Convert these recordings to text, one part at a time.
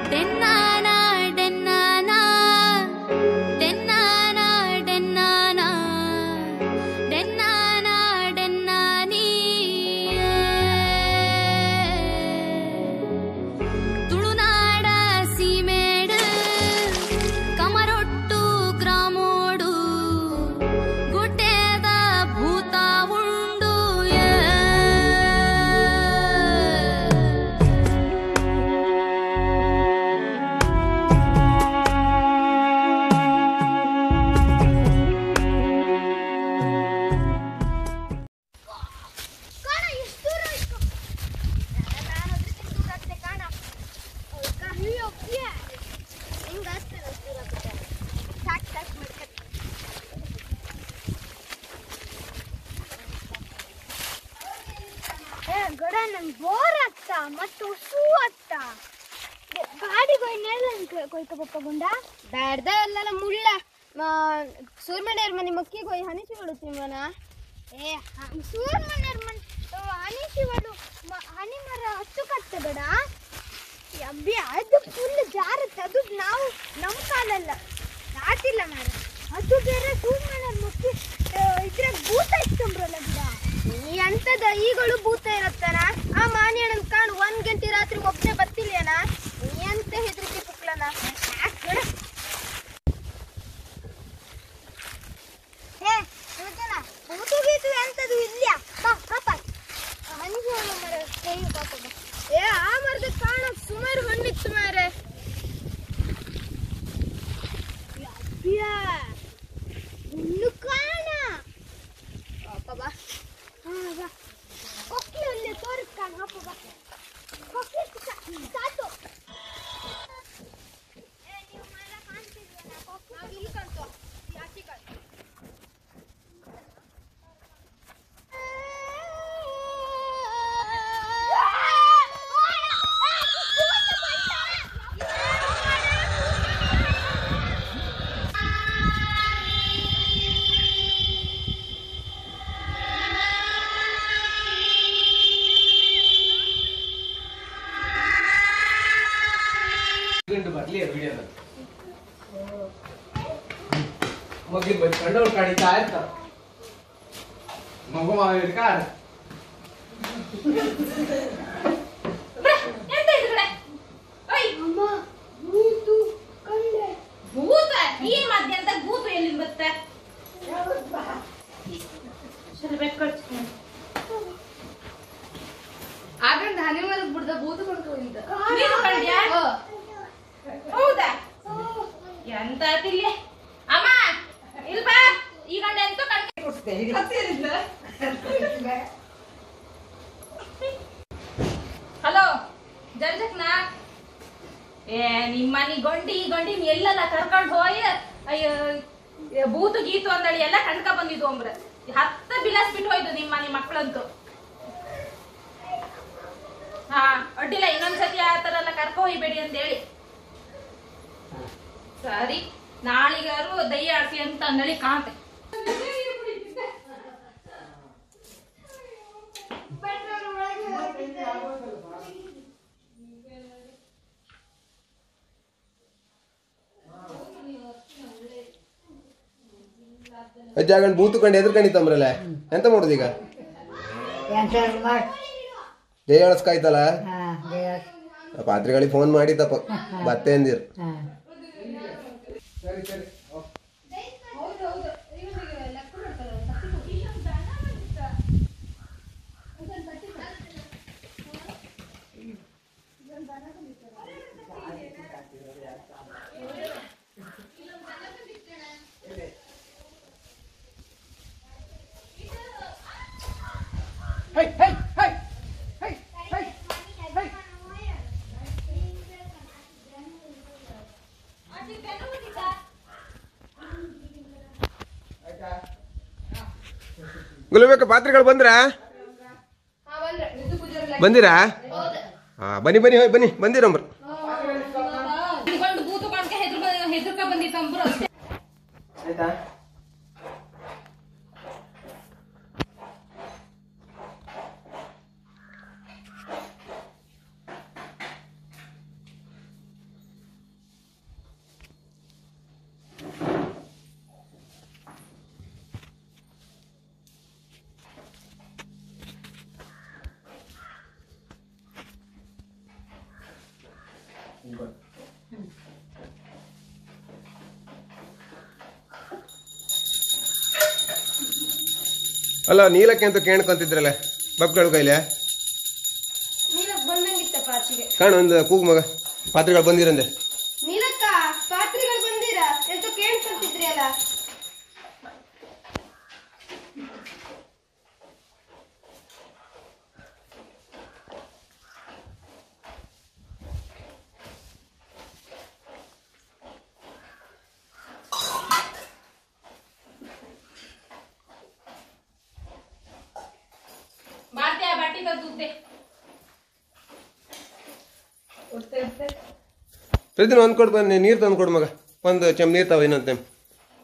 ಡೆನ್ನಾನಾ ಡೆನ್ನಾನಾ ಡೆನ್ನಾನಾ ಡೆನ್ನಾನಾ ಡೆನ್ನಾನಾ ಡೆನ್ನಾನೀ ತುಳುನಾಡ ಸೀಮೇಡು ಕಮರೊಟ್ಟು ಗ್ರಾಮೋಡು ಗುಡ್ಡೆದ ಭೂತ ಉಂಡು ಕಾಣ ಎಷ್ಟು ದೂರ ಆಯ್ತು ನಾನು ಅದಕ್ಕೆ ದೂರ ಆಗ್ತೆ ಕಾಣ ಅಯ್ಯೋ ಪ್ರಿಯ ಹಿಂಗ ಆಗ್ತದೆ ಅಷ್ಟು ದೂರ ಆಗುತ್ತೆ ಸಾಕು ಸಾಕು ಮಾಡ್ಕೊಂಡು ಏ ಗಡ ನಂಗೆ ಬೋರ್ ಆಗ್ತಾ ಮತ್ತು ಉಸು ಆಗ್ತಾ ಗಾಡಿಗೆ ಹೋಗಿ ನೆಲ್ಲ ಕೊಯ್ಕಪ್ಪ ಗುಂಡ ಬ್ಯಾಡ್ದ ಅಲ್ಲೆಲ್ಲ ಮುಳ್ಳ ಸೂರ್ಮನೆಯರ್ ಮನೆ ಮಕ್ಕಿಗೆ ಹೋಗಿ ಹನಿಸಿ ಬಿಡುತ್ತೀವನ ಏ ಸೂರ್ಮನೆಯರ್ ಮನೆ ಹನಿಸಿ ಬಿಡು ಹನಿ ಮರ ಹತ್ತು ಕತ್ತ ಬೇಡ ಅಬ್ಬಿ ಅದು ಫುಲ್ ಜಾರುತ್ತೆ ಅದು ನಾವು ನಮ್ಮ ಕಾಲಲ್ಲ ದಾಟಿಲ್ಲ ಮಾರ ಅದು ಬೇರೆ ಸೂರ್ಮನೆಯರ್ ಮಕ್ಕಿ ಇದ್ರಾಗ ಭೂತ ಇಷ್ಟಂಬ್ರಲ್ಲ ಬಿಡ ಈ ಅಂತದ ಈಗಳು ಭೂತ ಇರತ್ತಾನ ಆ ಮಾನಿಯಣ್ಣನ ಕಾಣು ಒಂದ್ ಗಂಟೆ ರಾತ್ರಿ ಒಬ್ಬನೇ ಬತ್ತಿಲ್ಲೇನ ನೀ ಅಂತ ಹೆದರಿಕೆ ಪುಕ್ಲನ ಹೇ ಇವತ್ತೇನ ಭೂತು ಗೀತು ಎಂತದು ಇಲ್ಲ ಬಾ ಪಾಪ ಹನಿಗೆ ಮರ ಕೈ ಪಾಪ ಬಾ. ಏ ಆ ಮರದ ಕಾಣ ಸುಮಾರು ಹಣ್ಣಿತ್ತು ಮಾರೆ ಹುಲ್ಲು ಕಾಣ ಪಾಪ ಬಾ ಹಾ ಬಾ ಕೊಕ್ಕಿ ಅಲ್ಲೇ ತೋರಿಸ್ ಕಾಣ ಪಾಪ ಬಾ ಕೊಕ್ಕಿ ಸಾ- ಸಾಕು ಏ, ನೀವು ಮರ ಕಾಣ್ತಿದ್ವಲ್ಲ, ಕೊಕ್ಕಿ ನಾವು ಇಲ್ಲಿ ಕಾಣ್ತೋ ಈ ಆಚೆ ಕಾಣ್ತೋ ಗಂಟು ಬರ್ಲಿ ವಿಡಿಯೋದ ಮಗಿ ಬಂದು ಕಂಡವ್ರು ಕಡಿತಾ ಇರ್ತಾರ ಮಗು ಮಾವ ಹಿಡ್ಕಾರ ಎಂತ ಇದು ಕಡೆ ಓಯ್ ಅಮ್ಮ ಭೂತು ಕಂಡೆ ಭೂತ ಈ ಮಧ್ಯಂತ ಭೂತ ಎಲ್ಲಿ ಬರುತ್ತೆ ಸರಿ ಬೆಕ್ಕೊಳ್ತು ಆಗಂಡ ಹನಿ ಮರದ ಬಿಡ್ದ ಭೂತ ಕೊಂಡ್ಕೊಂಡಿದ್ದ ನೀನು ಕಂಡ್ಯಾ ಹೌದಾ ಎಂತ ತಿಲ್ಲಿ ಅಮ್ಮ ಇಲ್ ಬಾ ಈ ಗಂಡ ಎಂತೂ ಕಣ್ ಹಲೋ ಜಂಜಕ್ನ ಏ ನಿಮ್ಮ ಮನಿ ಗೊಂಡಿ ಈ ಗೊಂಡಿ ಎಲ್ಲೆಲ್ಲ ಕರ್ಕೊಂಡು ಹೋಗಿ ಅಯ್ಯೋ ಏ, ಭೂತು ಗೀತು ಅಂದಳಿ ಎಲ್ಲ ಕಣ್ಕ ಬಂದಿದ್ವು ಅಂಬ್ರ ಹತ್ತ ಬಿಲಾಸ್ ಬಿಟ್ಟು ಹೋಯ್ತು ನಿಮ್ಮ ಮನೆ ಮಕ್ಕಳಂತೂ ಹಾ ಅಡ್ಡಿಲ್ಲ ಇನ್ನೊಂದ್ಸತಿ ಆ ತರ ಎಲ್ಲ ಕರ್ಕೊ ಹೋಯ್ಬೇಡಿ ಅಂತ ಹೇಳಿ ಸರಿ ನಾಳಿಗಾರು ದಯ್ಯ ಆಡ್ಸಿ ಅಂತ ಅಂದಳಿ ಕಾಣತೆ ಅಜ್ಜಾಗಂಡ್ ಬೂತುಕೊಂಡು ಎದ್ರಕಣಿತಂಬ್ರಲ್ಲ ಎಂತ ಮಾಡುದು ಈಗ ಜಯ ಅಳಸ್ಕಾಯ್ತಲ್ಲ ಪಾತ್ರಿಗಳಿಗೆ ಫೋನ್ ಮಾಡಿದ್ದಪ್ಪ ಬತ್ತೆ ಅಂದಿರು ಸರಿ ಸರಿ ಹೈ ಹೈ ಹೈ ಹೈ ಹೈ ಹೈ ಗುಲ್ಬೇಕ ಪಾತ್ರೆಗಳು ಬಂದ್ರಾ ಬಂದಿರಾ ಹಾ ಬನ್ನಿ ಬನ್ನಿ ಹೋಯ್ ಬನ್ನಿ ಬಂದಿರಮ್ರ ಹಿಡ್ಕೊಂಡು ಬೂತು ಕಣ್ಕ ಹೆದ್ರ ಹೆದರ್ಕ ಬಂದಿತ್ತು ಅಂಬ್ರು ಅಷ್ಟೇ ಆಯ್ತಾ ಅಲ್ಲ ನೀಲಕ್ಕೆ ಅಂತ ಕೇಳ್ಕೊಂತಿದ್ರಲ್ಲ ಬಬ್ಗಳು ಕೈಲೆ ನೀಲಕ್ ಬಂದಂಗಿತ್ತಪ್ಪ ಆಚೆಗೆ ಕಾಣು ಒಂದು ಕೂಗು ಮಗ ಪಾತ್ರೆಗಳು ಬಂದಿರಂದೆ ನೀಲಕ್ಕ ಪಾತ್ರೆಗಳು ಬಂದಿರ ಎಂತ ಕೇಳ್ಕೊಂತಿದ್ರಿ ಅಲ್ಲ ಮಾಡ್ತೀಯ ಬಟ್ಟೆ ತದ್ದುದ್ದೆ ಪ್ರತಿದಿನ ಒಂದು ಕೊಡು ಬನ್ನಿ ನೀರು ತಂದು ಕೊಡು ಮಗ ಒಂದು ಚಮ್ ನೀರು ತಾವ ಇನ್ನೊಂದು ಟೈಮ್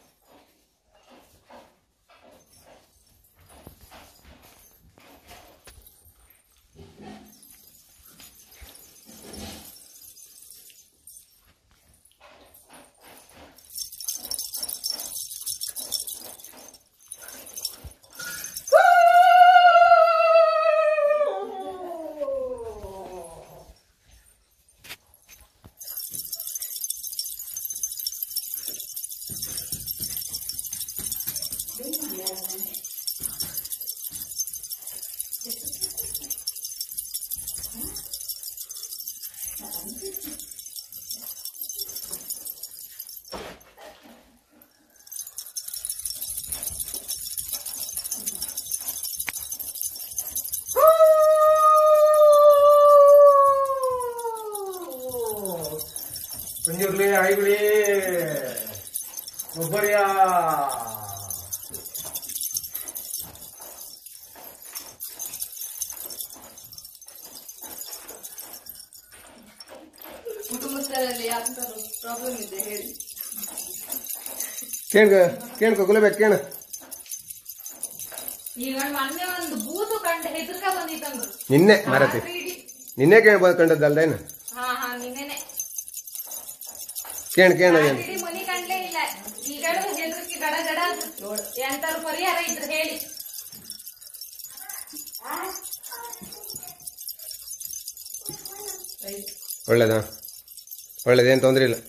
ಕುಂಜುರ್ಲಿ ಐಗುಳಿ ಒಬ್ಬರಿಯ ಕುಟುಂಬಸ್ಥರಲ್ಲಿ ಯಾವ ಪ್ರಾಬ್ಲಮ್ ಇದೆ ಹೇಳಿ ಕೇಳ್ಕ ಕೇಳ್ಕೊ ಗುಲಬೇಕು ಕೇಳ ಈಗ ಮೊನ್ನೆ ಒಂದು ಬೂತು ಕಂಡು ಹೆದರ್ಕ ಬಂದಿತ್ತಂದ್ರು ನಿನ್ನೆ ಮಾರತಿ ನಿನ್ನೆ ಕೇಳಿ ಬಂದ್ಕೊಂಡದ್ದಲ್ದೇನು ಹಾ ಹಾ ನಿನ್ನೆನೆ ಕೇಣ ಕೇಳ ಏನು ಇಡೀ ಮನಿ ಕಂಡ್ಲೇ ಇಲ್ಲ ಈಗ ಹೆದರ್ಕಿ ಗಡ ಗಡ ಎಂತಾರು ಪರಿಹಾರ ಇದ್ರೆ ಹೇಳಿ ಒಳ್ಳೇದಾ ಒಳ್ಳೇದೇನು ತೊಂದರೆ ಇಲ್ಲ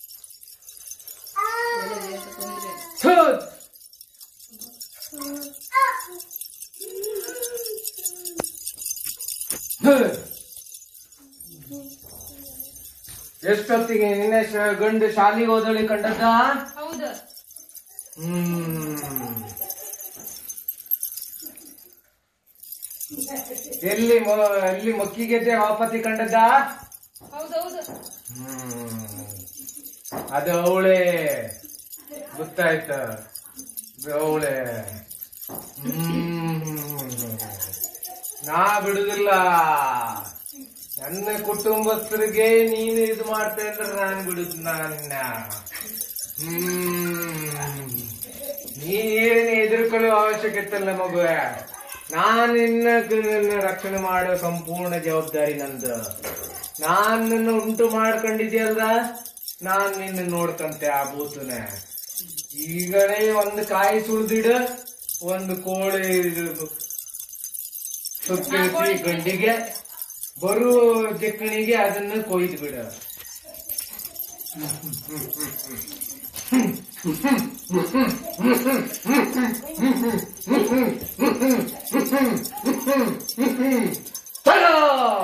ಎಷ್ಟೊತ್ತಿಗೆ ನಿನ್ನೆ ಶ- ಗಂಡು ಶಾಲಿಗೆ ಹೋದಳಿ ಕಂಡದ್ದ ಹೌದು ಹ್ಮ್ ಎಲ್ಲಿ ಮ- ಎಲ್ಲಿ ಮಕ್ಕಿಗೆದ್ದೆ ವಾಪತಿ ಕಂಡದ್ದ ಹೌದೌದು ಹ್ಮ್ ಅದು ಅವಳೆ ಗೊತ್ತಾಯ್ತ ಅವಳೆ ಹ್ಮ್ ನಾ ಬಿಡುದಿಲ್ಲ ನನ್ನ ಕುಟುಂಬಸ್ಥರಿಗೆ ನೀನು ಇದು ಮಾಡ್ತಾ ಇದ್ರೆ ನಾನು ಬಿಡುದು ನನ್ನ ಹ್ಮ್ ನೀನೇನು ಎದುರ್ಕೊಳ್ಳುವ ಅವಶ್ಯಕತೆ ಇಲ್ಲ ಮಗುವೆ ನಾನು ನಿನ್ನ ನಿನ್ನ ರಕ್ಷಣೆ ಮಾಡೋ ಸಂಪೂರ್ಣ ಜವಾಬ್ದಾರಿ ನಂದು ನಾನ್ ನಿನ್ನ ಉಂಟು ಮಾಡ್ಕೊಂಡಿದ್ಯಲ್ದ ನಾನ್ ನಿನ್ನ ನೋಡ್ಕಂತೆ ಆ ಭೂತನೆ ಈಗಲೇ ಒಂದು ಕಾಯಿ ಸುಳ್ದಿಡು ಒಂದು ಕೋಳಿ ಸುತ್ತಿರಿಸಿ ಗಂಡಿಗೆ ಬರು ಜಕ್ಕಣಿಗೆ ಅದನ್ನ ಕೊಯ್ದು ಬಿಡು ಚಲೋ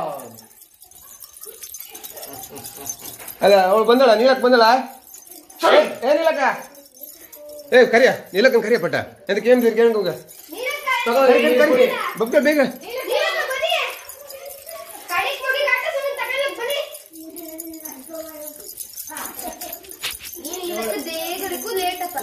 ಅಲ್ಲ ಅವಳು ಬಂದಳ ನೀಲಕ್ ಬಂದಳ ಏನಿಲ್ಲಕ್ಕ ಏ ಕರಿಯ ನೀಲಕ್ಕನ್ ಕರಿಯ ಪಟ್ಟ ಎಂತಕ್ಕೆ ಏನ್ ಕೇಳ್ಕೋಗ ಬಗ್ಗ ಬೇಗ ನೀಲಕ್ಕ ಬನ್ನಿ ಕಡಿಕ್ ಮುಗಿ ಕಟ್ಟ ಸುಮ್ಮನೆ ತಗೊಳ್ಳಕ್ ಬನ್ನಿ ನೀಲಕ್ಕ ದೇಗದಕ್ಕೂ ಲೇಟ್ ಅಪ್ಪ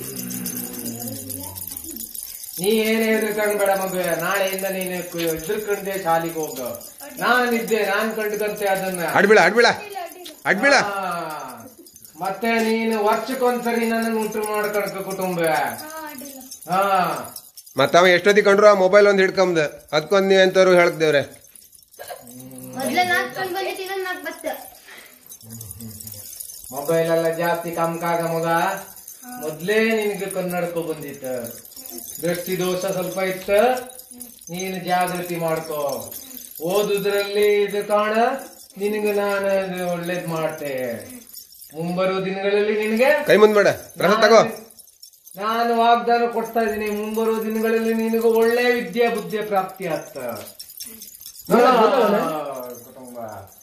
ನೀ ಏನ್ ಹೆದರ್ಕೊಂಡ್ ಬೇಡ ಮಗುವೆ ನಾಳೆಯಿಂದ ನೀನು ಕು- ಹೆದರ್ಕೊಂಡೆ ಶಾಲಿಗೆ ಹೋಗ ನಾನಿದ್ದೆ ನಾನ್ ಕಂಡ್ಕಂತೆ ಅದನ್ನ ಅಡ್ಬಿಳ ಅಡ್ಬಿಳ ಅಡ್ಬಿಳ ಆ, ಮತ್ತೆ ನೀನು ವರ್ಷಕ್ಕೊಂದ್ಸರಿ ನನ್ನ ಉಂಟು ಮಾಡ್ಕೊಳ್ಕ ಕುಟುಂಬ ಹಾ ಮತ್ತ ಅವ ಎಷ್ಟೊತ್ತಿಗೆ ಕಂಡ್ರು ಆ ಮೊಬೈಲ್ ಒಂದ್ ಹಿಡ್ಕೊಂಬದ ಅದಕ್ಕೊಂದ್ ನೀವ್ ಎಂತವ್ರು ಹೇಳ್ದೇವ್ರೆ ಮೊದ್ಲ ನಾಲ್ಕು ಕಂಡು ಬಂದಿತ್ತು ಇನ್ನೊಂದು ನಾಲ್ಕು ಬತ್ತ ಮೊಬೈಲ್ ಎಲ್ಲ ಜಾಸ್ತಿ ಕಮ್ಕಾಗ ಮಗ ಮೊದ್ಲೇ ನಿನಗೆ ಕನ್ನಡಕೋ ಬಂದಿತ್ತು ದೃಷ್ಟಿ ದೋಷ ಸ್ವಲ್ಪ ಇತ್ತು ನೀನು ಜಾಗೃತಿ ಮಾಡ್ಕೋ ಓದುದ್ರಲ್ಲಿ ಇದು ಕಾಣ ನಿನಗೆ ನಾನು ಅದು ಒಳ್ಳೇದ್ ಮಾಡ್ತೆ ಮುಂಬರುವ ದಿನಗಳಲ್ಲಿ ನಿನಗೆ ಕೈ ಮುಂದ್ ಬೇಡ ಪ್ರಸಾದ್ ತಗೋ ನಾನು- ನಾನು ವಾಗ್ದಾನ ಕೊಡ್ತಾ ಇದ್ದೀನಿ ಮುಂಬರುವ ದಿನಗಳಲ್ಲಿ ನಿನಗೆ ಒಳ್ಳೆ ವಿದ್ಯೆ ಬುದ್ಧಿ ಪ್ರಾಪ್ತಿ ಆಗ್ತ ಕುಟುಂಬ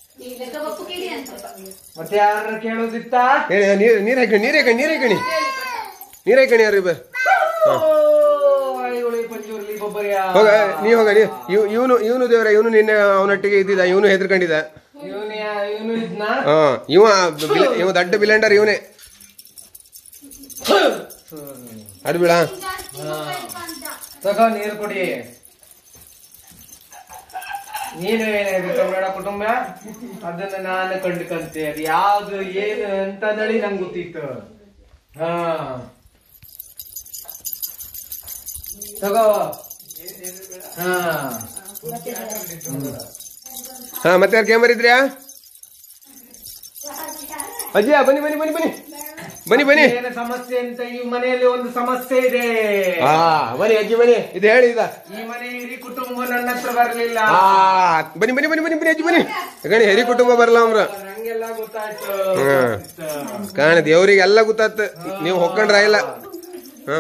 ಮತ್ತೆ ಯಾರ ಕೇಳೋದಿತ್ತ ಹೇಳಿ ನೀರ್ ನೀರ್ ಹಾಕಿ ನೀರ್ ಹಾಕಿ ನೀರ್ ಹಾಕಿ ನೀರ್ ಹಾಕಿ ಯಾರು ಇಬ್ಬರು ಪಂಚೂರ್ಲಿ ಗೊಬ್ಬರ ಹೋಗ ನೀ ಹೋಗ ನೀ ಇವನು ಇವನು ದೇವ್ರ ಇವನು ನಿನ್ನೆ ಅವನೊಟ್ಟಿಗೆ ಇದ್ದಿದ್ದ ಇವನು ಹೆದರ್ಕೊಂಡಿದ್ದ ಇವನು ಇವನು ಇದ್ನ ಹಾ ಇವ ಬಿಲ- ಇವ ದಡ್ಡ ಬಿಲೆಂಡರ್ ಇವನೇ ಅಡ್ಬಿಳ ತಗೋ ನೀರು ಕುಡಿ ನೀನು ಏನಾಗುತ್ತೆ ಬೇಡ ಕುಟುಂಬ ಅದನ್ನ ನಾನು ಕಂಡುಕಂತೆ ಅದು ಯಾವ್ದು ಏನು ಅಂತ ನಳಿ ನಂಗೆ ಗೊತ್ತಿತ್ತು ಹಾ ತಗೋ ಹಾ ಹಾ ಮತ್ತೆ ಯಾರು ಕ್ಯಾಮರ್ ಇದ್ರ್ಯಾ ಅಜ್ಜಿಯ ಬನ್ನಿ ಬನ್ನಿ ಬನ್ನಿ ಬನ್ನಿ ಬನ್ನಿ ಬನ್ನಿ ಏನು ಸಮಸ್ಯೆ ಅಂತ ಈ ಮನೆಯಲ್ಲಿ ಒಂದು ಸಮಸ್ಯೆ ಇದೆ ಹಾ ಬನ್ನಿ ಅಜ್ಜಿ ಬನ್ನಿ ಇದು ಹೇಳಿ ಇದ ಈ ಮನೆ ಇಡೀ ಕುಟುಂಬ ನನ್ನ ಹತ್ರ ಬರಲಿಲ್ಲ ಆ ಬನ್ನಿ ಬನ್ನಿ ಬನ್ನಿ ಬನ್ನಿ ಬನ್ನಿ ಅಜ್ಜಿ ಬನ್ನಿ ಗಣಿ ಹೆರಿ ಕುಟುಂಬ ಬರಲ್ಲ ಅವ್ರ ನಂಗೆಲ್ಲ ಗೊತ್ತಾಯ್ತು ಹ್ಮ್. ಕಾಣ ದೇವ್ರಿಗೆ ಎಲ್ಲ ಗೊತ್ತಾತ್ ನೀವು ಹೊಕ್ಕೊಂಡ್ರ ಇಲ್ಲ ಹಾ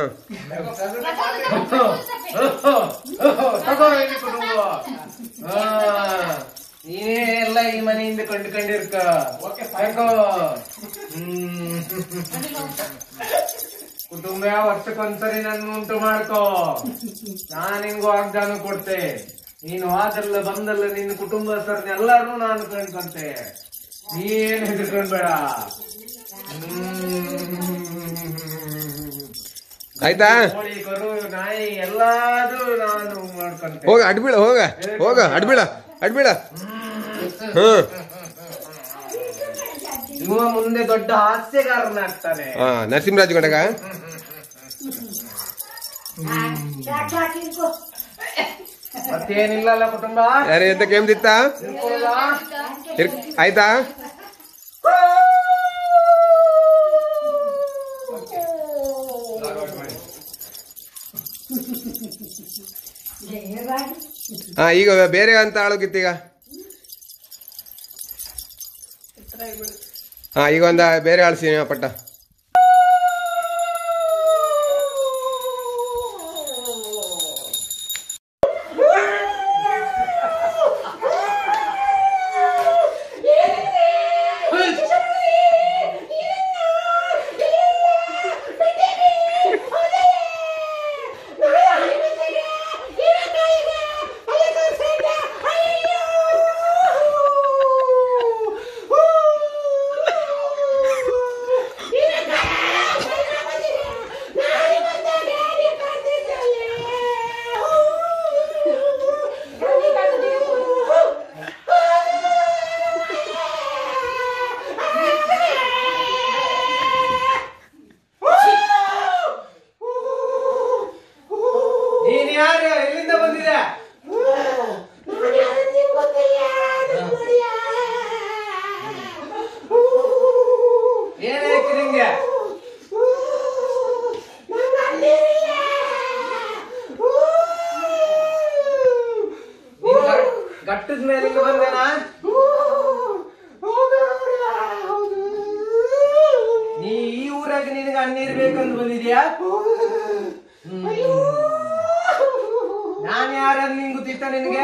ತಗೋ ಇಲ್ಲಿ ಕುಟುಂಬ ಹಾ. ನೀನೇ ಎಲ್ಲ ಈ ಮನೆಯಿಂದ ಕಂಡುಕೊಂಡಿರ್ಕ ತಗೋ ಹ್ಮ್ ಕುಟುಂಬ ವರ್ಷಕ್ಕೊಂದ್ಸರಿ ನನ್ನ ಉಂಟು ಮಾಡ್ಕೋ ನಾನು ನಿನ್ಗೂ ವಾಗ್ದಾನ ಕೊಡ್ತೆ ನೀನು ಹೋದಲ್ಲ ಬಂದಲ್ಲ ನಿನ್ನ ಕುಟುಂಬಸ್ಥರನ್ನ ಎಲ್ಲಾರು ನಾನು ಕಂಡ್ಕೊಂತೆ ನೀನ್ ಹೆದರ್ಕೊಂಡ್ಬೇಡ ಹ್ಮ್ ಆಯ್ತಾ ಕೋಳಿ ಕರು ನಾಯಿ ಎಲ್ಲಾದ್ರೂ ನಾನು ಮಾಡ್ಕೊಂತೆ ಹೋಗ ಅಡ್ಬೀಳ ಹೋಗ ಹೋಗ ಅಡ್ಬೀಳ ಅಡ್ಬೀಳ ಹ್ಮ್ ಇವ ಮುಂದೆ ದೊಡ್ಡ ಹಾಸ್ಯಗಾರನಾಗ್ತಾನೆ ಹಾ ನರಸಿಂಹರಾಜ್ ಗಡಗ ಮತ್ತೇನಿಲ್ಲಲ್ಲ ಕುಟುಂಬ ಯಾರು ಎದ್ದ ಕೇಮ್ದಿತ್ತ ತಿಳ್ಕೊಳ್ಳೋದಾ? ಆಯ್ತಾ ಹಾ ಈಗ ಬೇರೆ ಅಂತ ಆಳೋಗಿತ್ತೀಗ ಹಾ ಈಗ ಒಂದ ಬೇರೆ ಆಳ್ಸಿ ಪಟ್ಟ ನೀನ್ ಯಾರು ಎಲ್ಲಿಂದ ಬಂದಿದೆ ಏನಾಯ್ತು ನಿಂಗೆ ನೀನ್ ಗಟ್- ಗಟ್ಟದ ಮೇಲಿಂದ ಬಂದೇನಾ ನೀ ಈ ಊರಾಗ ನಿನಗೆ ಅನ್ನೀರ್ ಬೇಕಂತ ಬಂದಿದ್ಯಾ ನಾನು ಯಾರನ್ನ ನಿಂಗೆ ಗೊತ್ತಿತ್ತ ನಿನಗೆ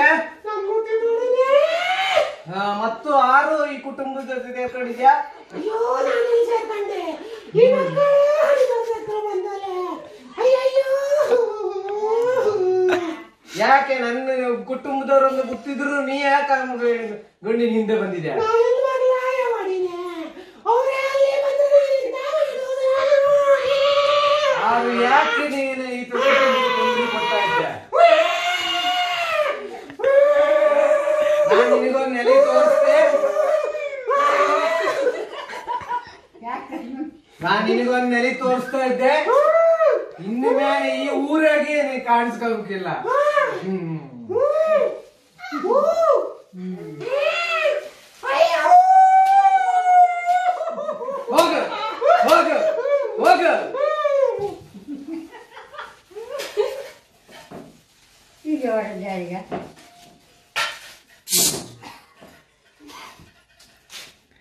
ಹಾ, ಮತ್ತು ಆರು ಈ ಕುಟುಂಬದ ಜೊತೆ ಸೇರ್ಕೊಂಡಿದ್ಯಾ ಯಾಕೆ ನನ್ನ ಕುಟುಂಬದವರೊಂದು ಗೊತ್ತಿದ್ರು ನೀ ಯಾಕೆ ಗಂಡಿನ ಹಿಂದೆ ಬಂದಿದ್ಯಾ ಆರು ಯಾಕೆ ನೀನು ಈ ಕುಟುಂಬಕ್ಕೆ ತೊಂದ್ರೆ ಕೊಡ್ತಾ ಇದ್ದೆ ನಾನು ನಿನಗೊಂದು ನೆಲೆ ತೋರಿಸ್ತೆ ನಾನು ನಿನಗೊಂದು ನೆಲೆ ತೋರಿಸ್ತಾ ಇದ್ದೆ ಇನ್ನು ಮೇಲೆ ಈ ಊರಾಗೆ ನೀ ಕಾಣಿಸ್ಕೋಬೇಕಿಲ್ಲ ಹ್ಮ್ ಹೋಗ ಹೋಗ ಹೋಗ ಈಗ ಹೊಡೆದ ಯಾರಿಗ